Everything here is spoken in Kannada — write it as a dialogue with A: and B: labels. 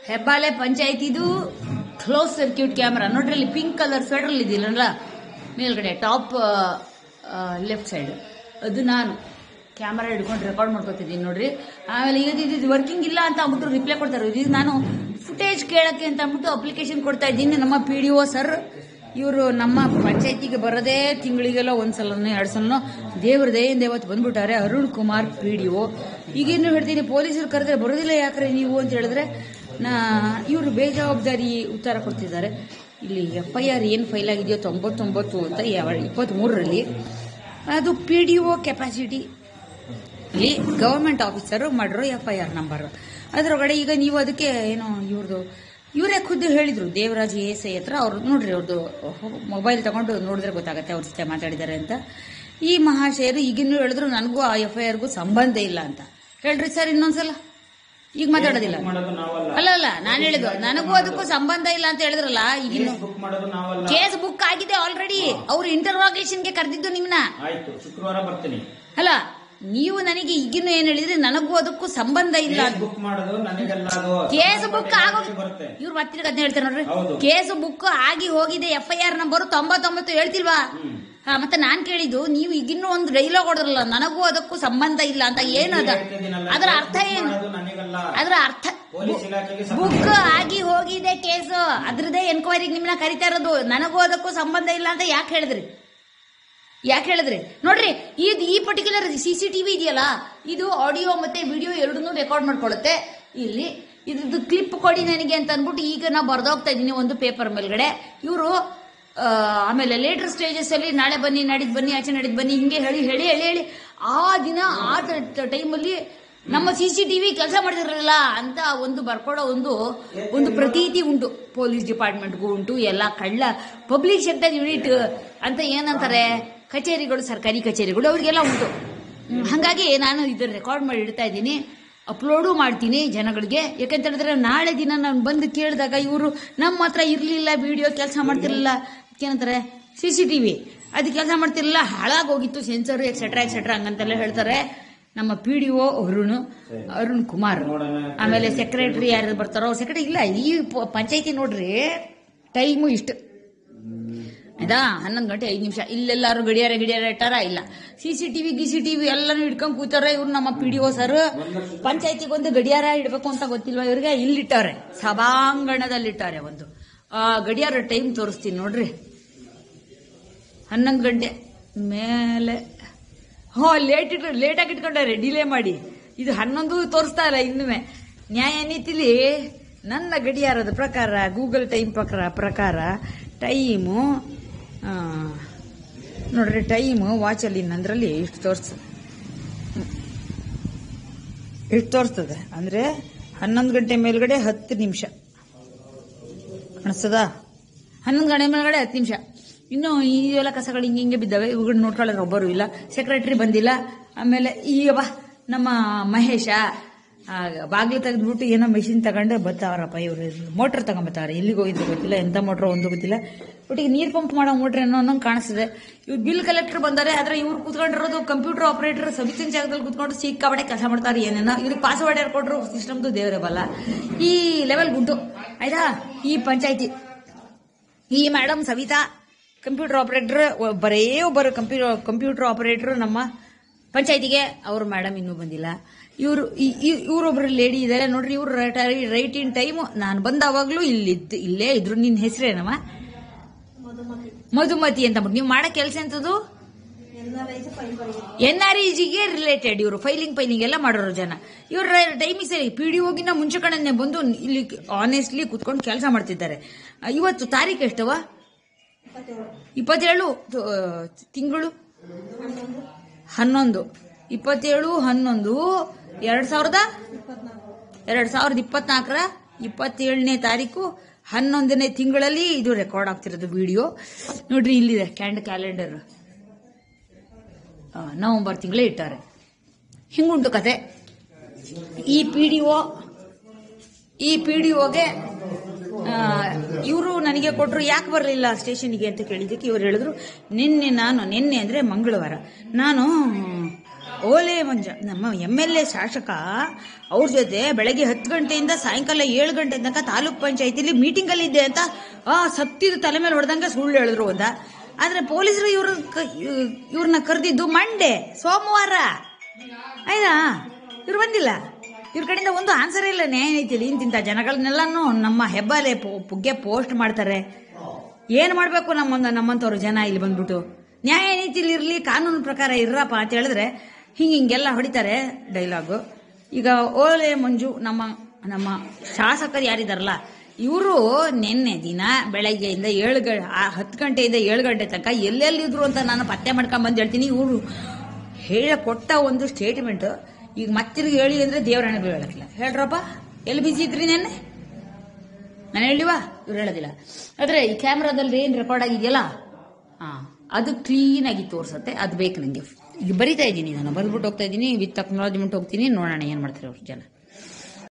A: ಹೆಬ್ಬಾಲೆ ಪಂಚಾಯತಿದು ಕ್ಲೋಸ್ ಸರ್ಕ್ಯೂಟ್ ಕ್ಯಾಮ್ರಾ ನೋಡ್ರಿ ಅಲ್ಲಿ ಪಿಂಕ್ ಕಲರ್ ಫೆಡರಲ್ ಇದೆಯಲ್ಲ ಮೇಲ್ಗಡೆ ಟಾಪ್ ಲೆಫ್ಟ್ ಸೈಡ್ ಅದು ನಾನು ಕ್ಯಾಮರಾ ಹಿಡ್ಕೊಂಡು ರೆಕಾರ್ಡ್ ಮಾಡ್ಕೊತಿದ್ದೀನಿ ನೋಡ್ರಿ ಆಮೇಲೆ ಈಗ ಇದು ವರ್ಕಿಂಗ್ ಇಲ್ಲ ಅಂತ ಅಂದ್ಬಿಟ್ಟು ರಿಪ್ಲೈ ಕೊಡ್ತಾರೆ ಇದು ನಾನು ಫುಟೇಜ್ ಕೇಳಕ್ಕೆ ಅಂತ ಅಂದ್ಬಿಟ್ಟು ಅಪ್ಲಿಕೇಶನ್ ಕೊಡ್ತಾ ಇದ್ದೀನಿ ನಮ್ಮ ಪಿ ಡಿ ಒ ಸರ್ ಇವರು ನಮ್ಮ ಪಂಚಾಯತಿಗೆ ಬರೋದೇ ತಿಂಗಳಿಗೆಲ್ಲ ಒಂದ್ಸಲನೋ ಎರಡು ಸಲನೋ ದೇವ್ರ ದಯಿಂದ ಇವತ್ತು ಬಂದ್ಬಿಟ್ಟಾರೆ Arun Kumar P D O ಈಗೇನು ಹೇಳ್ತೀನಿ ಪೊಲೀಸರು ಕರೆದ್ರೆ ಬರೋದಿಲ್ಲ ಯಾಕ್ರೆ ನೀವು ಅಂತ ಹೇಳಿದ್ರೆ ನಾ ಇವರು ಬೇಜವಾಬ್ದಾರಿ ಉತ್ತರ ಕೊಡ್ತಿದ್ದಾರೆ ಇಲ್ಲಿ ಎಫ್ ಐ ಆರ್ ಏನು ಫೈಲ್ ಆಗಿದೆಯೋ ತೊಂಬತ್ತೊಂಬತ್ತು ಅಂತ ಯಾವ ಇಪ್ಪತ್ತ್ಮೂರರಲ್ಲಿ ಅದು ಪಿ ಡಿ ಒ ಕೆಪಾಸಿಟಿ ಇಲ್ಲಿ ಗವರ್ಮೆಂಟ್ ಆಫೀಸರ್ ಮಾಡಿರೋ ಎಫ್ ಐ ಆರ್ ನಂಬರ್ ಅದರೊಳಗಡೆ ಈಗ ನೀವು ಅದಕ್ಕೆ ಏನೋ ಇವ್ರದ್ದು ಇವರೇ ಖುದ್ದು ಹೇಳಿದ್ರು ದೇವರಾಜ್ ಎ ಎಸ್ ಐ ಹತ್ರ ಅವ್ರು ನೋಡ್ರಿ ಅವ್ರದ್ದು ಮೊಬೈಲ್ ತಗೊಂಡು ನೋಡಿದ್ರೆ ಗೊತ್ತಾಗತ್ತೆ ಅವ್ರ ಜೊತೆ ಮಾತಾಡಿದ್ದಾರೆ ಅಂತ ಈ ಮಹಾಶಯರು ಈಗಿನ್ನೂ ಹೇಳಿದ್ರು ನನಗೂ ಆ ಎಫ್ ಐ ಆರ್ಗೂ ಸಂಬಂಧ ಇಲ್ಲ ಅಂತ ಹೇಳ್ರಿ ಸರ್ ಇನ್ನೊಂದ್ಸಲ ಈಗ ಮಾತಾಡೋದಿಲ್ಲ
B: ಮಾಡೋದು ನಾವಲ್ಲ
A: ಅಲ್ಲ ಅಲ್ಲ ನಾನು ಹೇಳಿದ್ದು ನನಗೂ ಅದಕ್ಕೂ ಸಂಬಂಧ ಇಲ್ಲ ಅಂತ ಹೇಳಿದ್ರಲ್ಲ ಈಗಿನ್ನು
B: ಬುಕ್ ಮಾಡೋದು ನಾವಲ್ಲ
A: ಕೇಸ್ ಬುಕ್ ಆಗಿದೆ ಆಲ್ರೆಡಿ ಅವ್ರು ಇಂಟರ್ವಾಗೇಷನ್ಗೆ ಕರೆದಿದ್ದು ನಿಮ್ನ
B: ಆಯ್ತು ಶುಕ್ರವಾರ ಬರ್ತೀನಿ
A: ಅಲ್ಲ ನೀವು ನನಗೆ ಈಗಿನ್ನು ಏನ್ ಹೇಳಿದ್ರೆ ನನಗೂ ಅದಕ್ಕೂ ಸಂಬಂಧ ಇಲ್ಲ ಅಂತ
B: ಬುಕ್ ಮಾಡೋದು ನನಗೆಲ್ಲ ಅದು
A: ಕೇಸ್ ಬುಕ್ ಆಗೋ
B: ಬರುತ್ತೆ
A: ಇವ್ರು ಮತ್ತೆ ಅದನ್ನ ಹೇಳ್ತಾರೆ ನೋಡ್ರಿ
B: ಹೌದು.
A: ಕೇಸ್ ಬುಕ್ ಆಗಿ ಹೋಗಿದೆ ಎಫ್ ಐ ಆರ್ ನಂಬರ್ ತೊಂಬತ್ತೊಂಬತ್ತು ಹೇಳ್ತಿಲ್ವಾ
B: ಹ್ಮ್.
A: ಹಾ ಮತ್ತೆ ನಾನ್ ಕೇಳಿದ್ದು ನೀವು ಈಗಿನ್ನೂ ಒಂದು ಡೈಲಾಗ್ ಹೊಡೆದ್ರಲ್ಲ ನನಗೂ ಅದಕ್ಕೂ ಸಂಬಂಧ ಇಲ್ಲ ಅಂತ ಏನದ
B: ಹೇಳ್ತಿದ್ದೀನಲ್ಲ,
A: ಅದರ
B: ಕೇಸ್
A: ಅರ್ಥ
B: ಬುಕ್
A: ಏನು
B: ಮಾಡೋದು ನನಗಲ್ಲ
A: ಅದರ ಅರ್ಥ
B: ಪೊಲೀಸ್ ಇಲಾಖೆಗೆ ಸಂಬಂಧ
A: ಬುಕ್ ಆಗಿ ಹೋಗಿದೆ ಕೇಸು ಅದ್ರದೇ ಎನ್ಕ್ವೈರಿಗೆ ನಿಮ್ಮನ್ನ ಕರಿತಾ ಇರೋದು ನನಗೂ ಅದಕ್ಕೂ ಸಂಬಂಧ ಇಲ್ಲ ಅಂತ ಯಾಕೆ ಹೇಳಿದ್ರಿ ಯಾಕೆ ಹೇಳಿದ್ರಿ ನೋಡ್ರಿ ಇದು ಈ ಪರ್ಟಿಕ್ಯುಲರ್ ಸಿ ಸಿ ಟಿವಿ ಇದೆಯಲ್ಲ ಇದು ಆಡಿಯೋ ಮತ್ತೆ ವಿಡಿಯೋ ಎರಡನ್ನೂ ರೆಕಾರ್ಡ್ ಮಾಡ್ಕೊಳ್ಳುತ್ತೆ ಇಲ್ಲಿ ಇದ್ರದ್ದು ಕ್ಲಿಪ್ ಕೊಡಿ ನನಗೆ ಅಂತ ಅಂದ್ಬಿಟ್ಟು ಈಗ ನಾ ಬರ್ದೋಗ್ತಾ ಇದ್ದೀನಿ ಒಂದು ಪೇಪರ್ ಮೇಲ್ಗಡೆ ಇವರು ಆಮೇಲೆ ಲೇಟರ್ ಸ್ಟೇಜಸ್ ಅಲ್ಲಿ ನಾಳೆ ಬನ್ನಿ ನಾಡಿದ್ ಬನ್ನಿ ಆಚೆ ನಾಡಿದ್ ಬನ್ನಿ ಹಿಂಗೆ ಹೇಳಿ ಹೇಳಿ ಹೇಳಿ ಹೇಳಿ ಆ ದಿನ ಆ ಟೈಮಲ್ಲಿ ನಮ್ಮ ಸಿ ಸಿ ಟಿವಿ ಕೆಲಸ ಮಾಡ್ತಿರಲಿಲ್ಲ ಅಂತ ಒಂದು ಬರ್ಕೊಡೋ ಒಂದು ಒಂದು ಪ್ರತೀತಿ ಉಂಟು ಪೊಲೀಸ್ ಡಿಪಾರ್ಟ್ಮೆಂಟ್ಗೂ ಉಂಟು ಎಲ್ಲ ಕಳ್ಳ ಪಬ್ಲಿಕ್ ಸೆಕ್ಟರ್ ಯೂನಿಟ್ ಅಂತ ಏನಂತಾರೆ ಕಚೇರಿಗಳು ಸರ್ಕಾರಿ ಕಚೇರಿಗಳು ಅವ್ರಿಗೆಲ್ಲ ಉಂಟು ಹ್ಮ್, ಹಾಗಾಗಿ ನಾನು ಇದನ್ನ ರೆಕಾರ್ಡ್ ಮಾಡಿ ಇಡ್ತಾ ಇದ್ದೀನಿ ಅಪ್ಲೋಡು ಮಾಡ್ತೀನಿ ಜನಗಳಿಗೆ ಯಾಕಂತ ಹೇಳಿದ್ರೆ ನಾಳೆ ದಿನ ನಾನು ಬಂದು ಕೇಳಿದಾಗ ಇವರು ನಮ್ಮ ಹತ್ರ ಇರಲಿಲ್ಲ ವಿಡಿಯೋ ಕೆಲಸ ಮಾಡ್ತಿರ್ಲಿಲ್ಲ ಏನಂತಾರೆ ಸಿ ಸಿ ಟಿ ವಿ ಅದು ಕೆಲಸ ಮಾಡ್ತಿರ್ಲಿಲ್ಲ ಹಾಳಾಗೋಗಿತ್ತು ಸೆನ್ಸರ್ ಎಕ್ಸೆಟ್ರಾ ಎಕ್ಸೆಟ್ರಾ ಹಂಗಂತೆಲ್ಲ ಹೇಳ್ತಾರೆ ನಮ್ಮ P D O Arun Arun Kumar
B: ನೋಡೋಣ.
A: ಆಮೇಲೆ ಸೆಕ್ರೆಟರಿ ಯಾರು ಬರ್ತಾರೋ ಸೆಕ್ರೆಟರಿ ಇಲ್ಲ ಈ ಪ- ಪಂಚಾಯ್ತಿ ನೋಡ್ರಿ ಟೈಮು ಇಷ್ಟು ಆಯ್ತಾ ಹನ್ನೊಂದು ಗಂಟೆ ಐದು ನಿಮಿಷ ಇಲ್ಲೆಲ್ಲಾರು ಗಡಿಯಾರ ಗಿಡಿಯಾರ ಇಟ್ಟಾರ ಇಲ್ಲ ಸಿ ಸಿ ಟಿವಿ ಗಿ ಸಿ ಟಿವಿ ಎಲ್ಲಾನು ಇಟ್ಕೊಂಡ್ ಕೂತಾರ ಇವ್ರು ನಮ್ಮ ಪಿ ಡಿ ಒ ಸರ್ ಪಂಚಾಯತಿಗೆ ಒಂದು ಗಡಿಯಾರ ಇಡ್ಬೇಕು ಅಂತ ಗೊತ್ತಿಲ್ವಾ ಇವ್ರಿಗೆ ಇಲ್ಲಿಟ್ಟಾರೆ ಸಭಾಂಗಣದಲ್ಲಿಟ್ಟಾರೆ ಒಂದು ಆ ಗಡಿಯಾರ ಟೈಮ್ ತೋರಿಸ್ತೀನಿ ನೋಡ್ರಿ ಹನ್ನೊಂದು ಗಂಟೆ ಮೇಲೆ ಹೋ ಲೇಟ್ ಇಟ್ಟು ಲೇಟಾಗಿ ಇಟ್ಕೊಂಡಾರೆ ಡಿಲೇ ಮಾಡಿ ಇದು ಹನ್ನೊಂದು ತೋರಿಸ್ತಾ ಇಲ್ಲ ಇನ್ನುವೆ ನ್ಯಾಯ ನೀತಿಲಿ ನನ್ನ ಗಡಿಯಾರದ ಪ್ರಕಾರ ಗೂಗಲ್ ಟೈಮ್ ಪ್ರಕಾರ ಪ್ರಕಾರ ಟೈಮು ಆ, ನೋಡ್ರಿ ಟೈಮು ವಾಚಲ್ಲಿ ನಂದ್ರಲ್ಲಿ ಇಷ್ಟು ತೋರಿಸ್ತದೆ ಇಷ್ಟು ತೋರಿಸ್ತದೆ ಅಂದರೆ ಹನ್ನೊಂದು ಗಂಟೆ ಮೇಲ್ಗಡೆ ಹತ್ತು ನಿಮಿಷ ಕಾಣಿಸ್ತದ ಹನ್ನೊಂದು ಗಂಟೆ ಮೇಲ್ಗಡೆ ಹತ್ತು ನಿಮಿಷ ಇನ್ನು ಈ ಎಲ್ಲ ಕಸಗಳು ಹಿಂಗೆ ಹಿಂಗೆ ಬಿದ್ದಾವೆ ಇವುಗಳನ್ನ ನೋಡ್ಕೊಳ್ಳೋರು ಒಬ್ಬರು ಇಲ್ಲ ಸೆಕ್ರೆಟರಿ ಬಂದಿಲ್ಲ ಆಮೇಲೆ ಈಗ ಬಾ ನಮ್ಮ ಮಹೇಶ ಬಾಗಿಲು ತೆಗೆದ್ಬಿಟ್ಟು ಏನೋ ಮೆಷಿನ್ ತಗೊಂಡು ಬರ್ತಾವ್ರಪ್ಪ ಇವರು ಮೋಟ್ರ್ ತಗೊಂಬರ್ತಾರೆ ಎಲ್ಲಿಗೆ ಹೋಗಿದ್ದು ಗೊತ್ತಿಲ್ಲ ಎಂತ ಮೋಟ್ರ್ ಒಂದು ಗೊತ್ತಿಲ್ಲ ಒಟ್ಟಿಗೆ ನೀರು ಪಂಪ್ ಮಾಡೋ ಮೋಟ್ರ್ ಏನೋ ಅನ್ನೋಂಗೆ ಕಾಣಿಸ್ತದೆ ಇವ್ರು ಬಿಲ್ ಕಲೆಕ್ಟರ್ ಬಂದಾರೆ ಆದ್ರೆ ಇವ್ರು ಕೂತ್ಕೊಂಡಿರೋದು ಕಂಪ್ಯೂಟರ್ ಆಪರೇಟರ್ ಸವಿತಿನ ಜಾಗದಲ್ಲಿ ಕೂತ್ಕೊಂಡು ಸಿಕ್ಕಾಬಡೆ ಕೆಲಸ ಮಾಡ್ತಾರೆ ಏನೇನೋ ಇವ್ರಿಗೆ ಪಾಸ್ವರ್ಡ್ ಯಾರು ಕೊಟ್ಟರು ಸಿಸ್ಟಮ್ದು ದೇವರೇ ಬಲ್ಲ ಈ ಲೆವೆಲ್ ಗುಂಟು ಆಯ್ತಾ ಈ ಪಂಚಾಯತಿ ಈ ಮೇಡಮ್ ಸವಿತಾ ಕಂಪ್ಯೂಟರ್ ಆಪರೇಟರ್ ಬರೇ ಒಬ್ಬರು ಕಂಪ್ಯೂಟರ್ ಕಂಪ್ಯೂಟರ್ ಆಪರೇಟರ್ ನಮ್ಮ ಪಂಚಾಯತಿಗೆ ಅವ್ರ ಮೇಡಮ್ ಇನ್ನೂ ಬಂದಿಲ್ಲ ಇವರು ಇವರೊಬ್ರು ಲೇಡಿ ಇದ್ದಾರೆ ನೋಡ್ರಿ ಇವ್ರು ರೈಟ್ ಇನ್ ಟೈಮ್ ನಾನು ಬಂದಾವಾಗ್ಲೂ ಇಲ್ಲಿದ್ದು ಇಲ್ಲೇ ಇದ್ರು ನಿನ್ನ ಹೆಸರೇನಮ್ಮ ಮಧುಮತಿ ಅಂತ ಬಿಟ್ಟು ನೀವು ಮಾಡೋ ಕೆಲಸ ಎಂತದು ಎನ್ ಆರ್ ಜಿಗೆ ರಿಲೇಟೆಡ್ ಇವರು ಫೈಲಿಂಗ್ ಫೈಲಿಂಗ್ ಎಲ್ಲ ಮಾಡೋರು ಜನ ಇವ್ರ ಟೈಮಿಗೆ ಸರಿ ಪಿ ಡಿ ಹೋಗಿನ ಮುಂಚೆ ಕಡೆ ಬಂದು ಇಲ್ಲಿ ಆನೆಸ್ಟ್ಲಿ ಕುತ್ಕೊಂಡು ಕೆಲಸ ಮಾಡ್ತಿದ್ದಾರೆ ಆ, ಇವತ್ತು ತಾರೀಕು ಎಷ್ಟವ ಇಪ್ಪತ್ತೇಳು ತು- ತಿಂಗಳು ಹನ್ನೊಂದು ಇಪ್ಪತ್ತೇಳು ಹನ್ನೊಂದು ಎರಡ್ ಸಾವಿರದ ಎರಡ್ ಸಾವಿರದ ಇಪ್ಪತ್ನಾಲ್ಕರ ಇಪ್ಪತ್ತೇಳನೇ ತಾರೀಕು ಹನ್ನೊಂದನೇ ತಿಂಗಳಲ್ಲಿ ಇದು ರೆಕಾರ್ಡ್ ಆಗ್ತಿರೋದು ವಿಡಿಯೋ ನೋಡ್ರಿ ಇಲ್ಲಿದೆ ಕ್ಯಾಂಡ್ ಕ್ಯಾಲೆಂಡರ್ ನವೆಂಬರ್ ತಿಂಗಳೇ ಇಟ್ಟಾರೆ ಹಿಂಗುಂಟು ಕತೆ ಈ ಪಿ ಡಿ ಒ ಈ ಪಿ ಡಿ ಒಗೆ ಇವರು ನನಗೆ ಕೊಟ್ಟರು ಯಾಕೆ ಬರಲಿಲ್ಲ ಸ್ಟೇಷನ್ಗೆ ಅಂತ ಕೇಳಿದ್ದಕ್ಕೆ ಇವರು ಹೇಳಿದ್ರು ನಿನ್ನೆ ನಾನು ನಿನ್ನೆ ಅಂದರೆ ಮಂಗಳವಾರ ನಾನು ಓಲೆ ಮಂಜ ನಮ್ಮ ಎಮ್ ಎಲ್ ಎ ಶಾಸಕ ಅವ್ರ ಜೊತೆ ಬೆಳಗ್ಗೆ ಹತ್ತು ಗಂಟೆಯಿಂದ ಸಾಯಂಕಾಲ ಏಳು ಗಂಟೆ ತನಕ ತಾಲೂಕ್ ಪಂಚಾಯತಿಲಿ ಮೀಟಿಂಗಲ್ಲಿ ಇದ್ದೆ ಅಂತ ಆ ಸತ್ತಿದ ತಲೆ ಮೇಲೆ ಹೊಡೆದಂಗ ಸುಳ್ಳು ಹೇಳಿದ್ರು ಅಂತ ಆದ್ರೆ ಪೊಲೀಸರು ಇವ್ರ ಇವ್ರನ್ನ ಕರೆದಿದ್ದು ಮಂಡೆ ಸೋಮವಾರ ಆಯ್ತಾ ಇವ್ರು ಬಂದಿಲ್ಲ ಇವ್ರ ಕಡೆಯಿಂದ ಒಂದು ಆನ್ಸರ್ ಇಲ್ಲ ನ್ಯಾಯ ನೀತಿಯಲ್ಲಿ ಇಂತಿಂತ ಜನಗಳನ್ನೆಲ್ಲಾನು ನಮ್ಮ ಹೆಬ್ಬಾಲೆ ಪೊ- ಪುಗ್ಗೆ ಪೋಸ್ಟ್ ಮಾಡ್ತಾರೆ ಏನ್ ಮಾಡ್ಬೇಕು ನಮ್ಮ ನಮ್ಮಂತವ್ರು ಜನ ಇಲ್ಲಿ ಬಂದ್ಬಿಟ್ಟು ನ್ಯಾಯ ನೀತಿಲಿ ಇರ್ಲಿ ಕಾನೂನು ಪ್ರಕಾರ ಇರ್ರಪ್ಪ ಅಂತ ಹೇಳಿದ್ರೆ ಹಿಂಗ ಹಿಂಗೆಲ್ಲ ಹೊಡಿತಾರೆ ಡೈಲಾಗು ಈಗ ಓಲೆ ಮಂಜು ನಮ್ಮ ನಮ್ಮ ಶಾಸಕರು ಯಾರಿದಾರಲ್ಲ ಇವರು ನಿನ್ನೆ ದಿನ ಬೆಳಗ್ಗೆಯಿಂದ ಏಳು ಗ ಆ ಹತ್ತು ಗಂಟೆಯಿಂದ ಏಳು ಗಂಟೆ ತನಕ ಎಲ್ಲೆಲ್ಲಿದ್ರು ಅಂತ ನಾನು ಪತ್ತೆ ಮಾಡ್ಕೊಂಡ್ ಬಂದು ಹೇಳ್ತೀನಿ ಇವರು ಹೇಳ ಕೊಟ್ಟ ಒಂದು ಸ್ಟೇಟ್ಮೆಂಟ್ ಈಗ ಮತ್ತಿರ್ಗಿ ಹೇಳಿ ಅಂದ್ರೆ ದೇವ್ರ ಹಣಗಳು ಹೇಳಕ್ಕಿಲ್ಲ ಹೇಳ್ರಪ್ಪ ಎಲ್ಲಿ ಬಿಸಿ ಇದ್ರಿ ನೆನ್ನೆ ನಾನು ಹೇಳಿವಾ ಇವ್ರು ಹೇಳೋದಿಲ್ಲ ಆದ್ರೆ ಈ ಕ್ಯಾಮ್ರಾದಲ್ಲಿ ಏನ್ ರೆಕಾರ್ಡ್ ಆಗಿದೆಯಲ್ಲ ಹಾ ಅದು ಕ್ಲೀನ್ ಆಗಿ ತೋರ್ಸತ್ತೆ ಅದು ಬೇಕು ನಂಗೆ ಈಗ ಬರಿತಾ ಇದ್ದೀನಿ ನಾನು ಬಂದ್ಬಿಟ್ಟು ಹೋಗ್ತಾ ಇದ್ದೀನಿ ವಿತ್ ಟೆಕ್ನಾಲಜಿಮೆಂಟ್ ಹೋಗ್ತೀನಿ ನೋಡೋಣ ಏನ್ ಮಾಡ್ತಾರೆ ಅವ್ರು ಜನ